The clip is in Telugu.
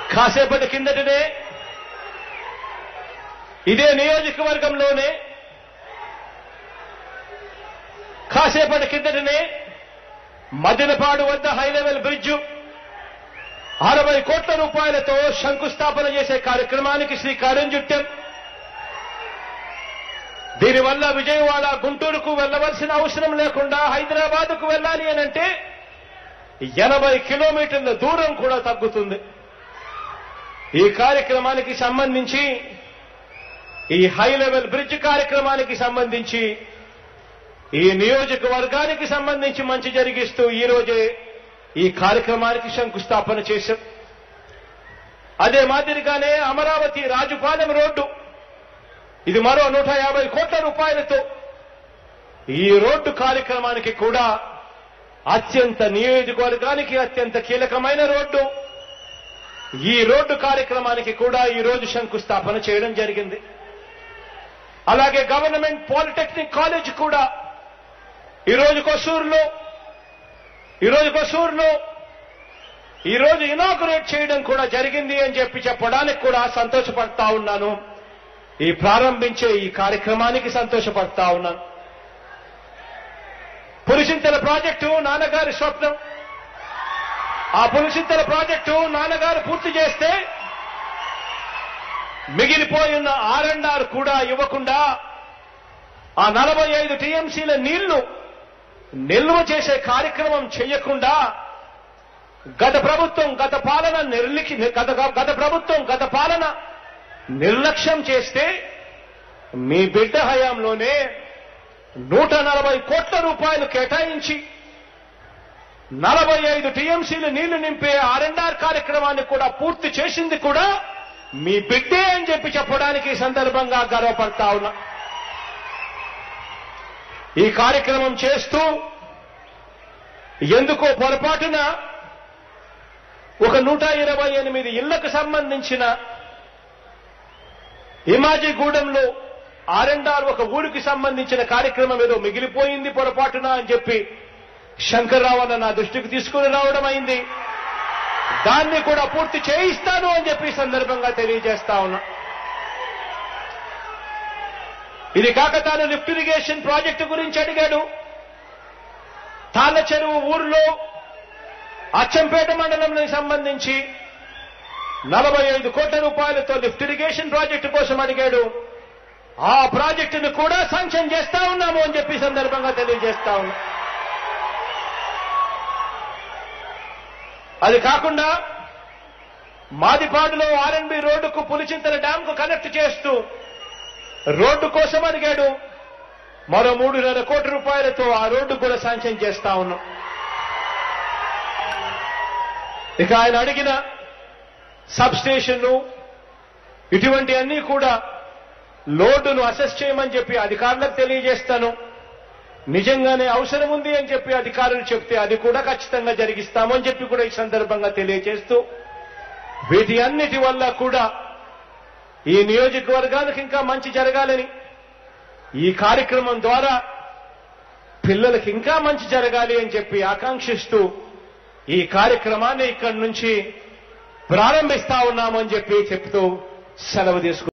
కాసేపటి కిందటనే ఇదే నియోజకవర్గంలోనే కాసేపటి కిందటనే మదినపాడు వద్ద హై లెవెల్ బ్రిడ్జ్ అరవై కోట్ల రూపాయలతో శంకుస్థాపన చేసే కార్యక్రమానికి శ్రీకారం చుట్టాం దీనివల్ల విజయవాడ గుంటూరుకు వెళ్ళవలసిన అవసరం లేకుండా హైదరాబాద్కు వెళ్ళాలి అనంటే ఎనభై కిలోమీటర్ల దూరం కూడా తగ్గుతుంది ఈ కార్యక్రమానికి సంబంధించి ఈ హై లెవెల్ బ్రిడ్జ్ కార్యక్రమానికి సంబంధించి ఈ నియోజకవర్గానికి సంబంధించి మంచి జరిగిస్తూ ఈ రోజే ఈ కార్యక్రమానికి శంకుస్థాపన చేశాం అదే మాదిరిగానే అమరావతి రాజుపాలెం రోడ్డు ఇది మరో నూట యాభై కోట్ల రూపాయలతో ఈ రోడ్డు కార్యక్రమానికి కూడా అత్యంత నియోజకవర్గానికి అత్యంత కీలకమైన రోడ్డు ఈ రోడ్డు కార్యక్రమానికి కూడా ఈ రోజు శంకుస్థాపన చేయడం జరిగింది అలాగే గవర్నమెంట్ పాలిటెక్నిక్ కాలేజ్ కూడా ఈ రోజు కొసూరులో ఈ రోజు కొసూరులో ఈ రోజు ఇనాగురేట్ చేయడం కూడా జరిగింది అని చెప్పి చెప్పడానికి కూడా సంతోషపడతా ఉన్నాను ఈ ప్రారంభించే ఈ కార్యక్రమానికి సంతోషపడతా ఉన్నాను పులిచింతల ప్రాజెక్టు నాన్నగారి స్వప్నం ఆ పులిచింతల ప్రాజెక్టు నాన్నగారు పూర్తి చేస్తే మిగిలిపోయిన ఆర్ అండ్ ఆర్ కూడా ఇవ్వకుండా ఆ నలభై ఐదు టీఎంసీల నీళ్లు నిల్వ చేసే కార్యక్రమం చేయకుండా గత ప్రభుత్వం గత పాలన నిర్లిఖి గత గత ప్రభుత్వం గత పాలన నిర్లక్ష్యం చేస్తే మీ బిడ్డ హయాంలోనే నూట నలభై కోట్ల రూపాయలు కేటాయించి నలభై ఐదు టీఎంసీలు నీళ్లు నింపే ఆర్ఎండ్ఆర్ కార్యక్రమాన్ని కూడా పూర్తి చేసింది కూడా మీ బిడ్డే అని చెప్పి చెప్పడానికి ఈ సందర్భంగా గర్వపడతా ఉన్నా ఈ కార్యక్రమం చేస్తూ ఎందుకో పొరపాటున ఒక నూట ఇరవై ఎనిమిది ఇళ్లకు సంబంధించిన ఇమాజిగూడెంలో ఆర్ఎండ్ఆర్ ఒక ఊరికి సంబంధించిన కార్యక్రమం ఏదో మిగిలిపోయింది పొరపాటున అని చెప్పి శంకర్రావు అన్న నా దృష్టికి తీసుకుని రావడం అయింది దాన్ని కూడా పూర్తి చేయిస్తాను అని చెప్పి ఈ సందర్భంగా తెలియజేస్తా ఉన్నా ఇది కాక తాను లిఫ్ట్ ఇరిగేషన్ ప్రాజెక్టు గురించి అడిగాడు తాళ్ళ చెరువు ఊర్లో అచ్చంపేట మండలంకి సంబంధించి నలభై ఐదు కోట్ల రూపాయలతో లిఫ్ట్ ఇరిగేషన్ ప్రాజెక్టు కోసం అడిగాడు ఆ ప్రాజెక్టును కూడా శాంక్షన్ చేస్తా ఉన్నాము అని చెప్పి ఈ సందర్భంగా తెలియజేస్తా ఉన్నా అది కాకుండా మాదిపాడులో ఆర్ఎన్బి రోడ్డుకు పులిచింతల డ్యామ్ కు కనెక్ట్ చేస్తూ రోడ్డు కోసం అడిగాడు మరో మూడున్నర కోట్ల రూపాయలతో ఆ రోడ్డు కూడా శాంక్షన్ చేస్తా ఉన్నాం ఇక ఆయన అడిగిన సబ్ స్టేషన్లు ఇటువంటి అన్ని కూడా లోటును అసెస్ చేయమని చెప్పి అధికారులకు తెలియజేస్తాను నిజంగానే అవసరం ఉంది అని చెప్పి అధికారులు చెప్తే అది కూడా ఖచ్చితంగా జరిగిస్తామని చెప్పి కూడా ఈ సందర్భంగా తెలియజేస్తూ వీటి అన్నిటి వల్ల కూడా ఈ నియోజకవర్గానికి ఇంకా మంచి జరగాలని ఈ కార్యక్రమం ద్వారా పిల్లలకి ఇంకా మంచి జరగాలి అని చెప్పి ఆకాంక్షిస్తూ ఈ కార్యక్రమాన్ని ఇక్కడి నుంచి ప్రారంభిస్తా ఉన్నామని చెప్పి చెప్తూ సెలవు తీసుకు